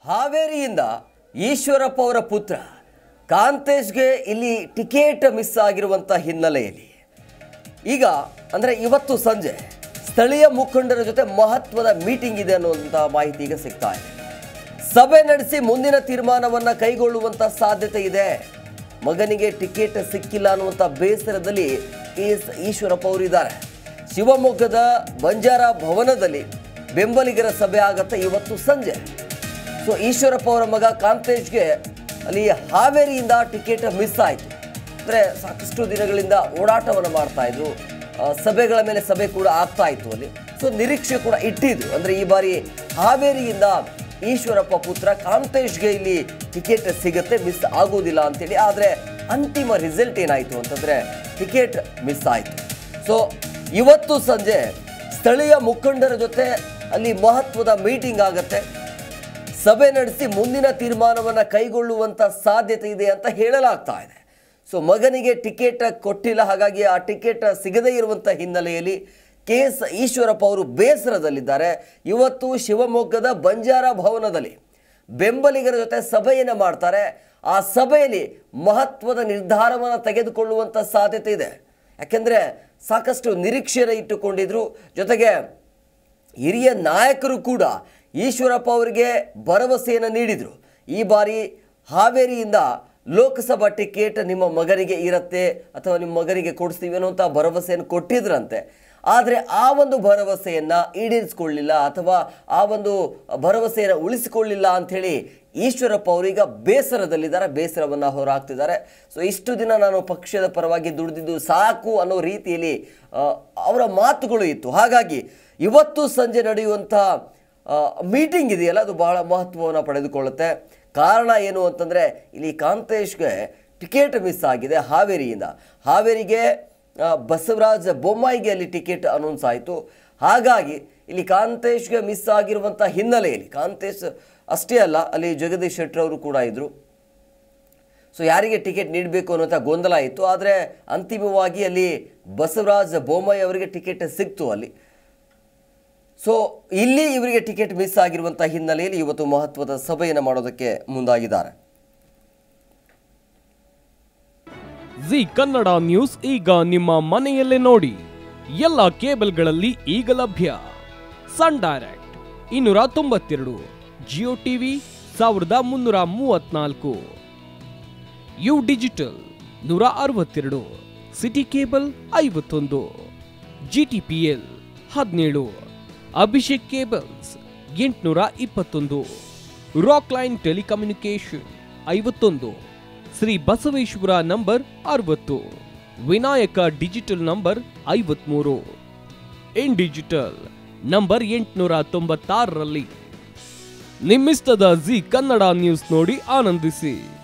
ಹಾವೇರಿಯಿಂದ ಈಶ್ವರಪ್ಪ ಅವರ ಪುತ್ರ ಕಾಂತೇಶ್ಗೆ ಇಲ್ಲಿ ಟಿಕೆಟ್ ಮಿಸ್ ಆಗಿರುವಂಥ ಹಿನ್ನೆಲೆಯಲ್ಲಿ ಈಗ ಅಂದರೆ ಇವತ್ತು ಸಂಜೆ ಸ್ಥಳೀಯ ಮುಖಂಡರ ಜೊತೆ ಮಹತ್ವದ ಮೀಟಿಂಗ್ ಇದೆ ಅನ್ನುವಂಥ ಮಾಹಿತಿ ಈಗ ಸಿಗ್ತಾ ಇದೆ ಸಭೆ ನಡೆಸಿ ಮುಂದಿನ ತೀರ್ಮಾನವನ್ನ ಕೈಗೊಳ್ಳುವಂತ ಸಾಧ್ಯತೆ ಇದೆ ಮಗನಿಗೆ ಟಿಕೆಟ್ ಸಿಕ್ಕಿಲ್ಲ ಅನ್ನುವಂಥ ಬೇಸರದಲ್ಲಿ ಕೆ ಎಸ್ ಈಶ್ವರಪ್ಪ ಅವರು ಇದ್ದಾರೆ ಶಿವಮೊಗ್ಗದ ಬಂಜಾರ ಭವನದಲ್ಲಿ ಬೆಂಬಲಿಗರ ಸಭೆ ಆಗತ್ತೆ ಇವತ್ತು ಸಂಜೆ ಸೊ ಈಶ್ವರಪ್ಪ ಅವರ ಮಗ ಕಾಂತೇಶ್ಗೆ ಅಲ್ಲಿ ಹಾವೇರಿಯಿಂದ ಟಿಕೆಟ್ ಮಿಸ್ ಆಯಿತು ಅಂದರೆ ಸಾಕಷ್ಟು ದಿನಗಳಿಂದ ಓಡಾಟವನ್ನು ಮಾಡ್ತಾ ಇದ್ರು ಆ, ಸಭೆಗಳ ಮೇಲೆ ಸಭೆ ಕೂಡ ಆಗ್ತಾ ಇತ್ತು ಅಲ್ಲಿ ಸೊ ನಿರೀಕ್ಷೆ ಕೂಡ ಇಟ್ಟಿದ್ರು ಅಂದರೆ ಈ ಬಾರಿ ಹಾವೇರಿಯಿಂದ ಈಶ್ವರಪ್ಪ ಪುತ್ರ ಕಾಂತೇಶ್ಗೆ ಇಲ್ಲಿ ಟಿಕೆಟ್ ಸಿಗುತ್ತೆ ಮಿಸ್ ಆಗೋದಿಲ್ಲ ಅಂತೇಳಿ ಆದರೆ ಅಂತಿಮ ರಿಸಲ್ಟ್ ಏನಾಯಿತು ಅಂತಂದರೆ ಟಿಕೆಟ್ ಮಿಸ್ ಆಯಿತು ಸೊ ಇವತ್ತು ಸಂಜೆ ಸ್ಥಳೀಯ ಮುಖಂಡರ ಜೊತೆ ಅಲ್ಲಿ ಮಹತ್ವದ ಮೀಟಿಂಗ್ ಆಗತ್ತೆ ಸಭೆ ನಡೆಸಿ ಮುಂದಿನ ತೀರ್ಮಾನವನ್ನು ಕೈಗೊಳ್ಳುವಂಥ ಸಾಧ್ಯತೆ ಇದೆ ಅಂತ ಹೇಳಲಾಗ್ತಾ ಇದೆ ಸೊ ಮಗನಿಗೆ ಟಿಕೆಟ್ ಕೊಟ್ಟಿಲ್ಲ ಹಾಗಾಗಿ ಆ ಟಿಕೆಟ್ ಸಿಗದೇ ಇರುವಂಥ ಹಿನ್ನೆಲೆಯಲ್ಲಿ ಕೆ ಎಸ್ ಈಶ್ವರಪ್ಪ ಅವರು ಬೇಸರದಲ್ಲಿದ್ದಾರೆ ಇವತ್ತು ಶಿವಮೊಗ್ಗದ ಬಂಜಾರ ಭವನದಲ್ಲಿ ಬೆಂಬಲಿಗರ ಜೊತೆ ಸಭೆಯನ್ನು ಮಾಡ್ತಾರೆ ಆ ಸಭೆಯಲ್ಲಿ ಮಹತ್ವದ ನಿರ್ಧಾರವನ್ನು ತೆಗೆದುಕೊಳ್ಳುವಂಥ ಸಾಧ್ಯತೆ ಇದೆ ಯಾಕೆಂದರೆ ಸಾಕಷ್ಟು ನಿರೀಕ್ಷೆಯನ್ನು ಇಟ್ಟುಕೊಂಡಿದ್ರು ಜೊತೆಗೆ ಹಿರಿಯ ನಾಯಕರು ಕೂಡ ಈಶ್ವರಪ್ಪ ಅವರಿಗೆ ಭರವಸೆಯನ್ನು ನೀಡಿದರು ಈ ಬಾರಿ ಹಾವೇರಿಯಿಂದ ಲೋಕಸಭಾ ಟಿಕೆಟ್ ನಿಮ್ಮ ಮಗನಿಗೆ ಇರುತ್ತೆ ಅಥವಾ ನಿಮ್ಮ ಮಗನಿಗೆ ಕೊಡಿಸ್ತೀವಿ ಅನ್ನುವಂಥ ಭರವಸೆಯನ್ನು ಕೊಟ್ಟಿದ್ರಂತೆ ಆದರೆ ಆ ಒಂದು ಭರವಸೆಯನ್ನು ಈಡೇರಿಸಿಕೊಳ್ಳಿಲ್ಲ ಅಥವಾ ಆ ಒಂದು ಭರವಸೆಯನ್ನು ಉಳಿಸಿಕೊಳ್ಳಿಲ್ಲ ಅಂಥೇಳಿ ಈಶ್ವರಪ್ಪ ಅವರೀಗ ಬೇಸರದಲ್ಲಿದ್ದಾರೆ ಬೇಸರವನ್ನು ಹೊರಹಾಕ್ತಿದ್ದಾರೆ ಸೊ ಇಷ್ಟು ದಿನ ನಾನು ಪಕ್ಷದ ಪರವಾಗಿ ದುಡಿದಿದ್ದು ಸಾಕು ಅನ್ನೋ ರೀತಿಯಲ್ಲಿ ಆ, ಅವರ ಮಾತುಗಳು ಇತ್ತು ಹಾಗಾಗಿ ಇವತ್ತು ಸಂಜೆ ನಡೆಯುವಂಥ ಮೀಟಿಂಗ್ ಇದೆಯಲ್ಲ ಅದು ಬಹಳ ಮಹತ್ವವನ್ನು ಪಡೆದುಕೊಳ್ಳುತ್ತೆ ಕಾರಣ ಏನು ಅಂತಂದರೆ ಇಲ್ಲಿ ಕಾಂತೇಶ್ಗೆ ಟಿಕೆಟ್ ಮಿಸ್ ಆಗಿದೆ ಹಾವೇರಿಯಿಂದ ಹಾವೇರಿಗೆ ಆ, ಬಸವರಾಜ ಬೊಮ್ಮಾಯಿಗೆ ಅಲ್ಲಿ ಟಿಕೆಟ್ ಅನೌನ್ಸ್ ಆಯಿತು ಹಾಗಾಗಿ ಇಲ್ಲಿ ಕಾಂತೇಶ್ಗೆ ಮಿಸ್ ಆಗಿರುವಂಥ ಹಿನ್ನೆಲೆಯಲ್ಲಿ ಕಾಂತೇಶ್ ಅಷ್ಟೇ ಅಲ್ಲ ಅಲ್ಲಿ ಜಗದೀಶ್ ಶೆಟ್ಟರ್ ಅವರು ಕೂಡ ಇದ್ದರು ಸೊ ಯಾರಿಗೆ ಟಿಕೆಟ್ ನೀಡಬೇಕು ಅನ್ನೋಂಥ ಗೊಂದಲ ಇತ್ತು ಆದರೆ ಅಂತಿಮವಾಗಿ ಅಲ್ಲಿ ಬಸವರಾಜ ಬೊಮ್ಮಾಯಿ ಅವರಿಗೆ ಟಿಕೆಟ್ ಸಿಕ್ತು ಅಲ್ಲಿ ಸೊ ಇಲ್ಲಿ ಇವರಿಗೆ ಟಿಕೆಟ್ ಮಿಸ್ ಆಗಿರುವಂಥ ಹಿನ್ನೆಲೆಯಲ್ಲಿ ಇವತ್ತು ಮಹತ್ವದ ಸಭೆಯನ್ನು ಮಾಡೋದಕ್ಕೆ ಮುಂದಾಗಿದ್ದಾರೆ ಜಿ ಕನ್ನಡ ನ್ಯೂಸ್ ಈಗ ನಿಮ್ಮ ಮನೆಯಲ್ಲೇ ನೋಡಿ ಎಲ್ಲ ಕೇಬಲ್ಗಳಲ್ಲಿ ಈಗ ಲಭ್ಯ ಸನ್ ಡೈರೆಕ್ಟ್ ಇನ್ನೂರ ತೊಂಬತ್ತೆರಡು ಜಿಯೋ ಟಿವಿ ಸಾವಿರದ ಮುನ್ನೂರ ಮೂವತ್ನಾಲ್ಕು ಯು ಡಿಜಿಟಲ್ ನೂರ ಅರವತ್ತೆರಡು ಸಿಟಿ ಕೇಬಲ್ ಐವತ್ತೊಂದು ಜಿ ಟಿ ಪಿ ಎಲ್ ಹದಿನೇಳು ಅಭಿಷೇಕ್ ಕೇಬಲ್ಸ್ ಎಂಟುನೂರ ಇಪ್ಪತ್ತೊಂದು ರಾಕ್ ಲೈನ್ ಟೆಲಿಕಮ್ಯುನಿಕೇಶನ್ ಐವತ್ತೊಂದು ಶ್ರೀ ಬಸವೇಶ್ವರ ನಂಬರ್ ಅರವತ್ತು ವಿನಾಯಕ ಡಿಜಿಟಲ್ ನಂಬರ್ ಐವತ್ಮೂರು ಇನ್ ಡಿಜಿಟಲ್ ನಂಬರ್ ಎಂಟುನೂರ ತೊಂಬತ್ತಾರರಲ್ಲಿ ನಿಮ್ಮಿಸ್ತದ ಜಿ ಕನ್ನಡ ನ್ಯೂಸ್ ನೋಡಿ ಆನಂದಿಸಿ